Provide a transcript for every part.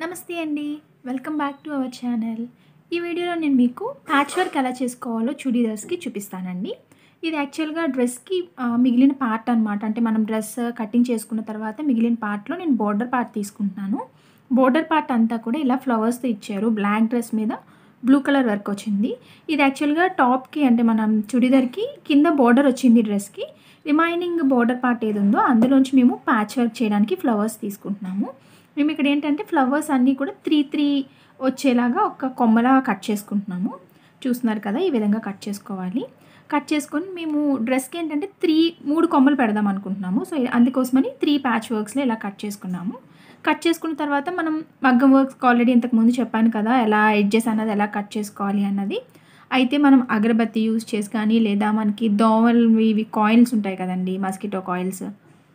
నమస్తే అండి welcome back to our channel ఈ వీడియోలో నేను మీకు ప్యాచ్ వర్క్ ఎలా చేసుకోవాలో చుడీదార్స్కి చూపిస్తానండి ఇది యాక్చువల్గా డ్రెస్కి ఆ, మిగిలిన పార్ట్ అనమాట అంటే మనం డ్రెస్ కటింగ్ చేసుకున్న తర్వాత మిగిలిన పార్ట్లో నేను బోర్డర్ పార్ట్ తీసుకుంటున్నాను బోర్డర్ పార్ట్ అంతా కూడా ఇలా ఫ్లవర్స్తో ఇచ్చారు బ్లాక్ డ్రెస్ మీద బ్లూ కలర్ వర్క్ వచ్చింది ఇది యాక్చువల్గా టాప్కి అంటే మనం చుడిదార్కి కింద బోర్డర్ వచ్చింది డ్రెస్కి రిమైనింగ్ బోర్డర్ పార్ట్ ఏది ఉందో అందులోంచి మేము ప్యాచ్ వర్క్ చేయడానికి ఫ్లవర్స్ తీసుకుంటున్నాము మేము ఇక్కడ ఏంటంటే ఫ్లవర్స్ అన్నీ కూడా త్రీ త్రీ వచ్చేలాగా ఒక కొమ్మలా కట్ చేసుకుంటున్నాము చూస్తున్నారు కదా ఈ విధంగా కట్ చేసుకోవాలి కట్ చేసుకొని మేము డ్రెస్కి ఏంటంటే త్రీ మూడు కొమ్మలు పెడదాం అనుకుంటున్నాము సో అందుకోసమని త్రీ ప్యాచ్ వర్క్స్లో ఇలా కట్ చేసుకున్నాము కట్ చేసుకున్న తర్వాత మనం మగ్గం వర్క్స్ ఆల్రెడీ ఇంతకు ముందు చెప్పాను కదా ఎలా ఎడ్జెస్ అన్నది ఎలా కట్ చేసుకోవాలి అన్నది అయితే మనం అగరబత్తి యూజ్ చేసి కానీ లేదా మనకి దోమలు ఇవి కాయిల్స్ ఉంటాయి కదండి మస్కిటో కాయిల్స్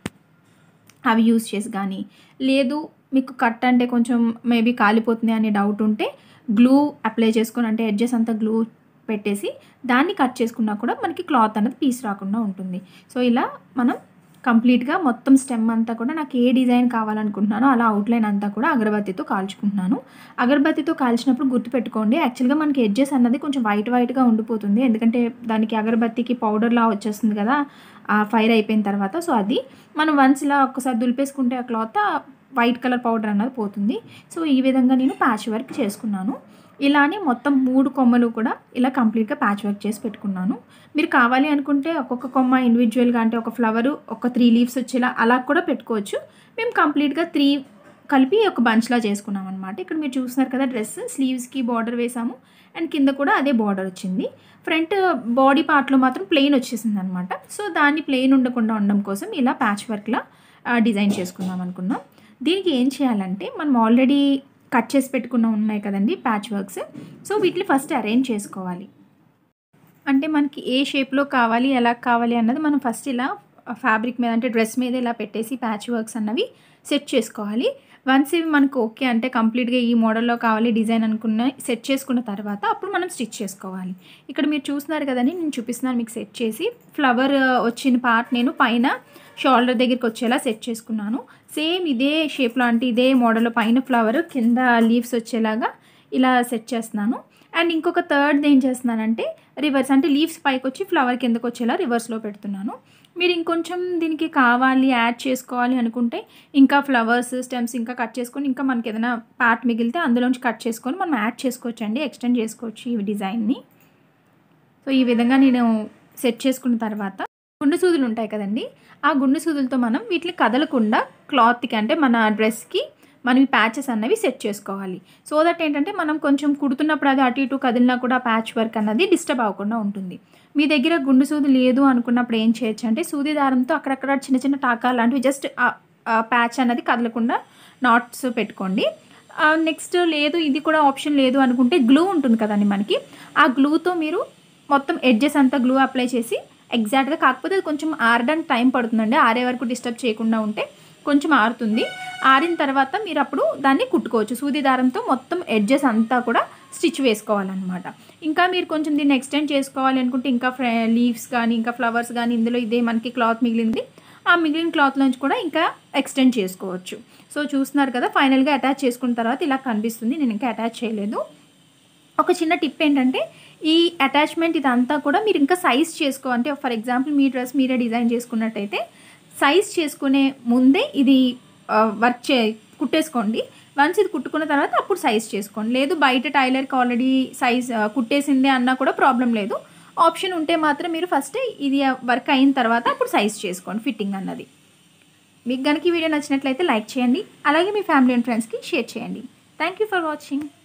అవి యూస్ చేసి కానీ లేదు మీకు కట్ అంటే కొంచెం మేబీ కాలిపోతుంది అనే డౌట్ ఉంటే గ్లూ అప్లై చేసుకొని అంటే ఎడ్జెస్ అంతా గ్లూ పెట్టేసి దాన్ని కట్ చేసుకున్నా కూడా మనకి క్లాత్ అనేది పీస్ రాకుండా ఉంటుంది సో ఇలా మనం కంప్లీట్గా మొత్తం స్టెమ్ అంతా కూడా నాకు ఏ డిజైన్ కావాలనుకుంటున్నానో అలా అవుట్లైన్ అంతా కూడా అగరబత్తితో కాల్చుకుంటున్నాను అగరబత్తితో కాల్చినప్పుడు గుర్తుపెట్టుకోండి యాక్చువల్గా మనకి ఎడ్జెస్ అన్నది కొంచెం వైట్ వైట్గా ఉండిపోతుంది ఎందుకంటే దానికి అగరబత్తికి పౌడర్లా వచ్చేస్తుంది కదా ఆ ఫైర్ అయిపోయిన తర్వాత సో అది మనం వన్స్ ఇలా ఒక్కసారి దులిపేసుకుంటే ఆ క్లాత్ వైట్ కలర్ పౌడర్ అన్నది పోతుంది సో ఈ విధంగా నేను ప్యాచ్ వర్క్ చేసుకున్నాను ఇలానే మొత్తం మూడు కొమ్మలు కూడా ఇలా కంప్లీట్గా ప్యాచ్ వర్క్ చేసి పెట్టుకున్నాను మీరు కావాలి అనుకుంటే ఒక్కొక్క కొమ్మ ఇండివిజువల్గా అంటే ఒక ఫ్లవరు ఒక త్రీ లీవ్స్ వచ్చేలా అలా కూడా పెట్టుకోవచ్చు మేము కంప్లీట్గా త్రీ కలిపి ఒక బంచ్లా చేసుకున్నాం అనమాట ఇక్కడ మీరు చూస్తున్నారు కదా డ్రెస్ స్లీవ్స్కి బార్డర్ వేసాము అండ్ కింద కూడా అదే బార్డర్ వచ్చింది ఫ్రంట్ బాడీ పార్ట్లో మాత్రం ప్లెయిన్ వచ్చేసింది అనమాట సో దాన్ని ప్లెయిన్ ఉండకుండా ఉండడం కోసం ఇలా ప్యాచ్ వర్క్లా డిజైన్ చేసుకుందాం అనుకున్నాం దీనికి ఏం చేయాలంటే మనం ఆల్రెడీ కట్ చేసి పెట్టుకున్న ఉన్నాయి కదండి ప్యాచ్ వర్క్స్ సో వీటిని ఫస్ట్ అరేంజ్ చేసుకోవాలి అంటే మనకి ఏ షేప్లో కావాలి ఎలా కావాలి అన్నది మనం ఫస్ట్ ఇలా ఫ్యాబ్రిక్ మీద అంటే డ్రెస్ మీద ఇలా పెట్టేసి ప్యాచ్ వర్క్స్ అన్నవి సెట్ చేసుకోవాలి వన్స్ ఇవి మనకు ఓకే అంటే కంప్లీట్గా ఈ మోడల్లో కావాలి డిజైన్ అనుకున్న సెట్ చేసుకున్న తర్వాత అప్పుడు మనం స్టిచ్ చేసుకోవాలి ఇక్కడ మీరు చూస్తున్నారు కదండి నేను చూపిస్తున్నాను మీకు సెట్ చేసి ఫ్లవర్ వచ్చిన పార్ట్ నేను పైన షోల్డర్ దగ్గరికి వచ్చేలా సెట్ చేసుకున్నాను సేమ్ ఇదే షేప్లో అంటే ఇదే మోడల్లో పైన ఫ్లవర్ కింద లీవ్స్ వచ్చేలాగా ఇలా సెట్ చేస్తున్నాను అండ్ ఇంకొక థర్డ్ ఏం చేస్తున్నానంటే రివర్స్ అంటే లీవ్స్ పైకి వచ్చి ఫ్లవర్ కిందకు వచ్చేలా రివర్స్లో పెడుతున్నాను మీరు ఇంకొంచెం దీనికి కావాలి యాడ్ చేసుకోవాలి అనుకుంటే ఇంకా ఫ్లవర్స్ స్టెమ్స్ ఇంకా కట్ చేసుకొని ఇంకా మనకి ఏదైనా పార్ట్ మిగిలితే అందులోంచి కట్ చేసుకొని మనం యాడ్ చేసుకోవచ్చు అండి ఎక్స్టెండ్ చేసుకోవచ్చు ఈ డిజైన్ని సో ఈ విధంగా నేను సెట్ చేసుకున్న తర్వాత గుండు సూదులు ఉంటాయి కదండి ఆ గుండు సూదులతో మనం వీటిని కదలకుండా క్లాత్కి అంటే మన డ్రెస్కి మనం ఈ ప్యాచెస్ అన్నవి సెట్ చేసుకోవాలి సో దట్ ఏంటంటే మనం కొంచెం కుడుతున్నప్పుడు అది అటు ఇటు కదిలినా కూడా ప్యాచ్ వర్క్ అన్నది డిస్టర్బ్ అవ్వకుండా ఉంటుంది మీ దగ్గర గుండు సూది లేదు అనుకున్నప్పుడు ఏం చేయొచ్చు అంటే సూది దారంతో అక్కడక్కడ చిన్న చిన్న టాకా లాంటివి జస్ట్ ప్యాచ్ అన్నది కదలకుండా నాట్స్ పెట్టుకోండి నెక్స్ట్ లేదు ఇది కూడా ఆప్షన్ లేదు అనుకుంటే గ్లూ ఉంటుంది కదండి మనకి ఆ గ్లూతో మీరు మొత్తం ఎడ్జెస్ అంతా గ్లూ అప్లై చేసి ఎగ్జాక్ట్గా కాకపోతే అది కొంచెం ఆరడానికి టైం పడుతుందండి ఆరే వరకు డిస్టర్బ్ చేయకుండా ఉంటే కొంచెం ఆరుతుంది ఆరిన తర్వాత మీరు అప్పుడు దాన్ని కుట్టుకోవచ్చు సూది దారంతో మొత్తం ఎడ్జెస్ అంతా కూడా స్టిచ్ వేసుకోవాలన్నమాట ఇంకా మీరు కొంచెం దీన్ని ఎక్స్టెండ్ చేసుకోవాలి అనుకుంటే ఇంకా లీవ్స్ కానీ ఇంకా ఫ్లవర్స్ కానీ ఇందులో ఇదే మనకి క్లాత్ మిగిలింది ఆ మిగిలిన క్లాత్ నుంచి కూడా ఇంకా ఎక్స్టెండ్ చేసుకోవచ్చు సో చూస్తున్నారు కదా ఫైనల్గా అటాచ్ చేసుకున్న తర్వాత ఇలా కనిపిస్తుంది నేను ఇంకా అటాచ్ చేయలేదు ఒక చిన్న టిప్ ఏంటంటే ఈ అటాచ్మెంట్ ఇదంతా కూడా మీరు ఇంకా సైజ్ చేసుకో అంటే ఫర్ ఎగ్జాంపుల్ మీ డ్రెస్ మీరే డిజైన్ చేసుకున్నట్టయితే సైజ్ చేసుకునే ముందే ఇది వర్క్ చే కుట్టేసుకోండి వన్స్ ఇది కుట్టుకున్న తర్వాత అప్పుడు సైజ్ చేసుకోండి లేదు బయట టైలర్కి ఆల్రెడీ సైజ్ కుట్టేసిందే అన్నా కూడా ప్రాబ్లం లేదు ఆప్షన్ ఉంటే మాత్రం మీరు ఫస్ట్ ఇది వర్క్ అయిన తర్వాత అప్పుడు సైజ్ చేసుకోండి ఫిట్టింగ్ అన్నది మీకు కనుక ఈ వీడియో నచ్చినట్లయితే లైక్ చేయండి అలాగే మీ ఫ్యామిలీ అండ్ ఫ్రెండ్స్కి షేర్ చేయండి థ్యాంక్ యూ ఫర్ వాచింగ్